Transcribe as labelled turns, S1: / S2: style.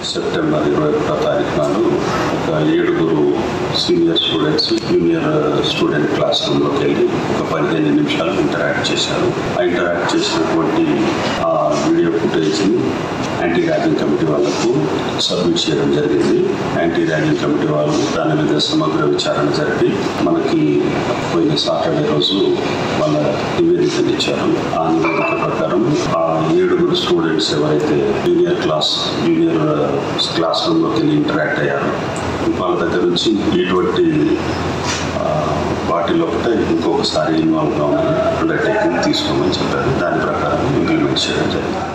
S1: September ఇరవై ఒకటో తారీఖు నాడు ఒక ఏడుగురు senior students junior student class రూమ్లోకి వెళ్ళి ఒక పదిహేను నిమిషాలు ఇంటరాక్ట్ చేశారు ఆ ఇంటరాక్ట్ చేసినటువంటి ఆ వీడియో ఫుటేజ్ని యాంటీ ర్యాగింగ్ కమిటీ వాళ్ళకు సబ్మిట్ చేయడం జరిగింది యాంటీ ర్యాగింగ్ కమిటీ వాళ్ళు దాని మీద సమగ్ర విచారణ జరిపి మనకి పోయిన సాటర్డే రోజు వాళ్ళ నివేదికలు ఇచ్చారు ఆ నివేదిక ప్రకారం ఆ ఏడుగురు స్టూడెంట్స్ ఎవరైతే జూనియర్ క్లాస్ జూనియర్ క్లాస్ రూమ్లోకి వెళ్ళి ఇంటరాక్ట్ అయ్యారో వాళ్ళ దగ్గర నుంచి ఇటువంటి ఆ, వాటిలో ఒకటే ఇంకొకసారి ఇన్వాల్వ్ కావాలని అండర్టేకింగ్ తీసుకోమని చెప్పారు దాని ప్రకారం ఇంప్లిమెంట్ చేయడం జరిగింది